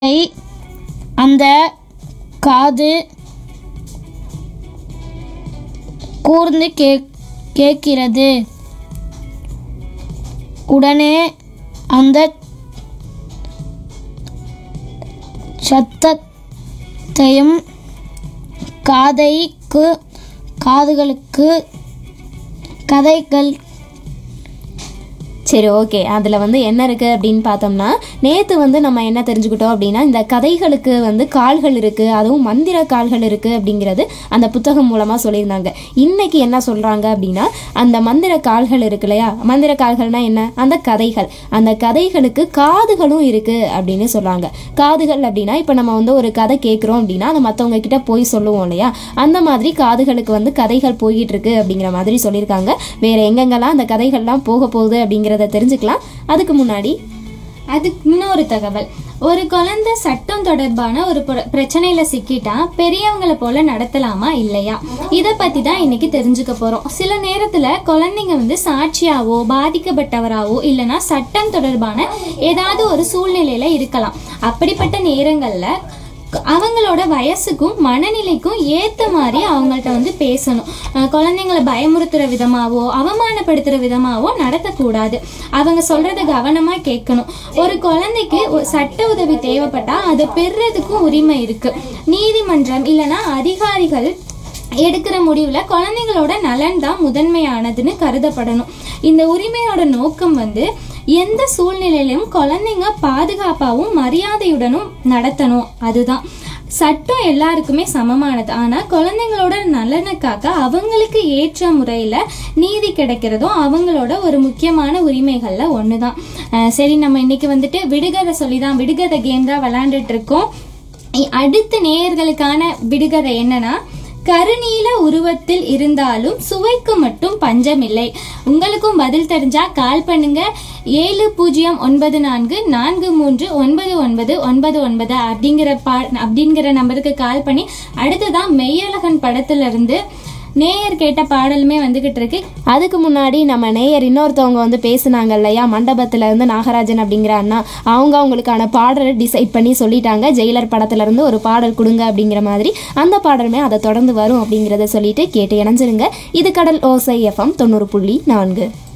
ஐ, அந்த காது கூர்ந்து கே கேட்கிறது உடனே அந்த சத்தத்தையும் காதைக்கு காதுகளுக்கு கதைகள் சரி ஓகே அதில் வந்து என்ன இருக்குது அப்படின்னு பார்த்தோம்னா நேற்று வந்து நம்ம என்ன தெரிஞ்சுக்கிட்டோம் அப்படின்னா இந்த கதைகளுக்கு வந்து கால்கள் இருக்குது அதுவும் மந்திர கால்கள் இருக்குது அப்படிங்கிறது அந்த புத்தகம் மூலமாக சொல்லியிருந்தாங்க இன்னைக்கு என்ன சொல்கிறாங்க அப்படின்னா அந்த மந்திர கால்கள் இருக்கு இல்லையா மந்திர கால்கள்னா என்ன அந்த கதைகள் அந்த கதைகளுக்கு காதுகளும் இருக்குது அப்படின்னு சொல்கிறாங்க காதுகள் அப்படின்னா இப்போ நம்ம வந்து ஒரு கதை கேட்குறோம் அப்படின்னா அதை மற்றவங்க கிட்ட போய் சொல்லுவோம் இல்லையா அந்த மாதிரி காதுகளுக்கு வந்து கதைகள் போய்கிட்டு இருக்கு அப்படிங்கிற மாதிரி சொல்லியிருக்காங்க வேற எங்கெங்கெல்லாம் அந்த கதைகள்லாம் போக போகுது அப்படிங்கிறத தெரிஞ்சுக்கலாம் அதுக்கு முன்னாடி அதுக்கு இன்னொரு தகவல் ஒரு குழந்தை சட்டம் தொடர்பான ஒரு பிர- பிரச்சனையில சிக்கிட்டா பெரியவங்கள போல நடத்தலாமா இல்லையா இத பத்தி தான் இன்னைக்கு தெரிஞ்சுக்க போறோம் சில நேரத்துல குழந்தைங்க வந்து சாட்சியாவோ பாதிக்கப்பட்டவராவோ இல்லனா சட்டம் தொடர்பான ஏதாவது ஒரு சூழ்நிலையில இருக்கலாம் அப்படிப்பட்ட நேரங்கள்ல அவங்களோட வயசுக்கும் மனநிலைக்கும் ஏத்த மாதிரி அவங்கள்ட்ட வந்து பேசணும் அஹ் குழந்தைங்களை பயமுறுத்துற விதமாவோ அவமானப்படுத்துற விதமாவோ நடத்தக்கூடாது அவங்க சொல்றத கவனமா கேட்கணும் ஒரு குழந்தைக்கு ஒரு சட்ட உதவி தேவைப்பட்டா அதை பெறுறதுக்கும் உரிமை இருக்கு நீதிமன்றம் இல்லனா அதிகாரிகள் எடுக்கிற முடிவுல குழந்தைங்களோட நலன் தான் முதன்மையானதுன்னு கருதப்படணும் இந்த உரிமையோட நோக்கம் வந்து எந்த சூழ்நிலையிலும் குழந்தைங்க பாதுகாப்பாகவும் மரியாதையுடனும் நடத்தணும் அதுதான் சட்டம் எல்லாருக்குமே சமமானது ஆனா குழந்தைங்களோட நலனுக்காக அவங்களுக்கு ஏற்ற முறையில நீதி கிடைக்கிறதும் அவங்களோட ஒரு முக்கியமான உரிமைகள்ல ஒண்ணுதான் அஹ் சரி நம்ம இன்னைக்கு வந்துட்டு விடுகதை சொல்லிதான் விடுகதை கேம் தான் விளையாண்டுட்டு இருக்கோம் இ- அடுத்த நேயர்களுக்கான விடுகதை என்னன்னா கருநீல உருவத்தில் இருந்தாலும் சுவைக்கு மட்டும் பஞ்சமில்லை உங்களுக்கும் பதில் தெரிஞ்சா கால் பண்ணுங்க ஏழு பூஜ்ஜியம் ஒன்பது நான்கு நான்கு மூன்று ஒன்பது ஒன்பது ஒன்பது ஒன்பது அப்படிங்கிற பா அப்படிங்கிற நம்பருக்கு கால் பண்ணி அடுத்ததான் மெய்யழகன் படத்துல இருந்து நேயர் கேட்ட பாடலுமே வந்துகிட்டு இருக்கு அதுக்கு முன்னாடி நம்ம நேயர் இன்னொருத்தவங்க வந்து பேசுனாங்க இல்லையா மண்டபத்துல இருந்து நாகராஜன் அப்படிங்கிற அண்ணா அவங்க அவங்களுக்கான பாடலை டிசைட் பண்ணி சொல்லிட்டாங்க ஜெயிலர் படத்துல இருந்து ஒரு பாடல் கொடுங்க அப்படிங்கிற மாதிரி அந்த பாடலுமே அதை தொடர்ந்து வரும் அப்படிங்கிறத சொல்லிட்டு கேட்டு இணைஞ்சிருங்க இது கடல் ஓசை எஃப்எம் தொண்ணூறு புள்ளி நான்கு